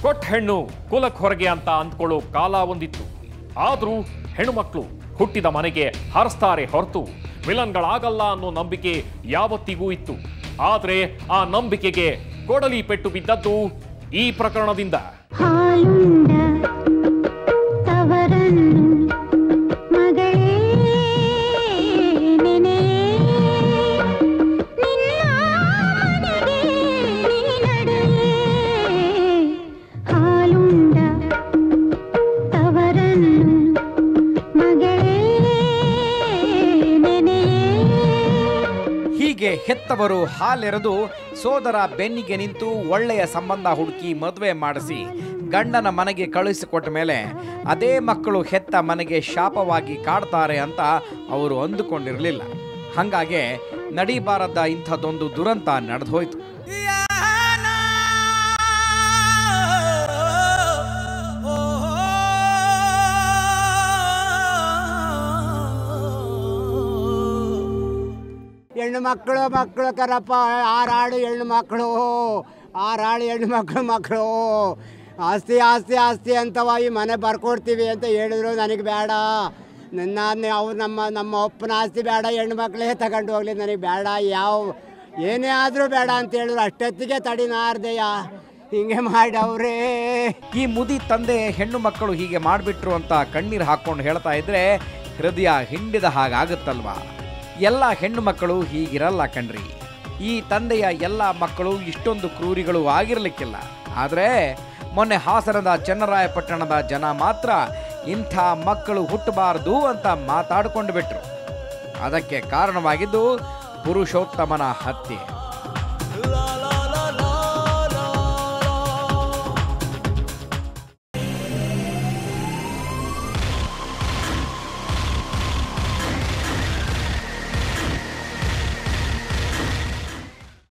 ಕೊಟ್ಟ ಹೆಣ್ಣು ಕುಲಕ್ ಹೊರಗೆ ಅಂತ ಅಂದ್ಕೊಳ್ಳೋ ಕಾಲ ಒಂದಿತ್ತು ಆದ್ರೂ ಹೆಣ್ಣುಮಕ್ಳು ಹುಟ್ಟಿದ ಮನೆಗೆ ಹರಿಸ್ತಾರೆ ಹೊರತು ವಿಲನ್ಗಳಾಗಲ್ಲ ಅನ್ನೋ ನಂಬಿಕೆ ಯಾವತ್ತಿಗೂ ಇತ್ತು ಆದ್ರೆ ಆ ನಂಬಿಕೆಗೆ ಕೊಡಲಿ ಪೆಟ್ಟು ಬಿದ್ದದ್ದು ಈ ಪ್ರಕರಣದಿಂದ ಹಾಲುಂಡ ತವರನ್ನು ಮಗಳೇ ನೆನೆಯೇ ನಿನ್ನ ಮನೆಗೆ ನೀ ನಡೆಯೇ ಹಾಲುಂಡ ತವರನ್ನು ಮಗಳೇ ನೆನೆಯೇ ಹೀಗೆ ಹೆತ್ತವರು ಹಾಲೆರೆದು ಸೋದರ ಬೆನ್ನಿಗೆ ನಿಂತು ಒಳ್ಳೆಯ ಸಂಬಂಧ ಹುಡುಕಿ ಮದುವೆ ಮಾಡಿಸಿ ಗಂಡನ ಮನೆಗೆ ಕಳುಹಿಸಿಕೊಟ್ಟ ಮೇಲೆ ಅದೇ ಮಕ್ಕಳು ಹೆತ್ತ ಮನೆಗೆ ಶಾಪವಾಗಿ ಕಾಡ್ತಾರೆ ಅಂತ ಅವರು ಅಂದುಕೊಂಡಿರಲಿಲ್ಲ ಹಾಗಾಗಿ ನಡೀಬಾರದ ಇಂಥದ್ದೊಂದು ದುರಂತ ನಡೆದೋಯ್ತು ಹೆಣ್ಣು ಮಕ್ಕಳು ಮಕ್ಕಳು ಕರಪ್ಪ ಆರಾಳು ಹೆಣ್ಣು ಮಕ್ಕಳು ಆರಾಳು ಹೆಣ್ಣು ಮಕ್ಕಳು ಮಕ್ಕಳು ಆಸ್ತಿ ಆಸ್ತಿ ಆಸ್ತಿ ಅಂತವ ಈ ಮನೆ ಬರ್ಕೊಡ್ತೀವಿ ಅಂತ ಹೇಳಿದ್ರು ನನಗೆ ಬೇಡ ನನ್ನ ಅವ್ರು ನಮ್ಮ ನಮ್ಮ ಅಪ್ಪನ ಆಸ್ತಿ ಬೇಡ ಹೆಣ್ಣು ಮಕ್ಕಳೇ ತಗೊಂಡು ಹೋಗ್ಲಿ ನನಗೆ ಬೇಡ ಯಾವ ಏನೇ ಆದರೂ ಬೇಡ ಅಂತ ಹೇಳಿದ್ರು ಅಷ್ಟೊತ್ತಿಗೆ ತಡಿನಾರ್ದೆಯ ಹಿಂಗೆ ಮಾಡವ್ರೇ ಈ ಮುದಿ ತಂದೆ ಹೆಣ್ಣು ಮಕ್ಕಳು ಹೀಗೆ ಮಾಡಿಬಿಟ್ರು ಅಂತ ಕಣ್ಣೀರು ಹಾಕೊಂಡು ಹೇಳ್ತಾ ಇದ್ರೆ ಹೃದಯ ಹಿಂಡಿದ ಹಾಗಾಗುತ್ತಲ್ವಾ ಎಲ್ಲ ಹೆಣ್ಣು ಮಕ್ಕಳು ಹೀಗಿರಲ್ಲ ಕಣ್ರಿ ಈ ತಂದೆಯ ಎಲ್ಲ ಮಕ್ಕಳು ಇಷ್ಟೊಂದು ಕ್ರೂರಿಗಳು ಆಗಿರ್ಲಿಕ್ಕಿಲ್ಲ ಆದರೆ ಮೊನ್ನೆ ಹಾಸನದ ಚನ್ನರಾಯಪಟ್ಟಣದ ಜನ ಮಾತ್ರ ಇಂಥ ಮಕ್ಕಳು ಹುಟ್ಟಬಾರದು ಅಂತ ಮಾತಾಡಿಕೊಂಡು ಬಿಟ್ರು ಅದಕ್ಕೆ ಕಾರಣವಾಗಿದ್ದು ಪುರುಷೋತ್ತಮನ ಹತ್ಯೆ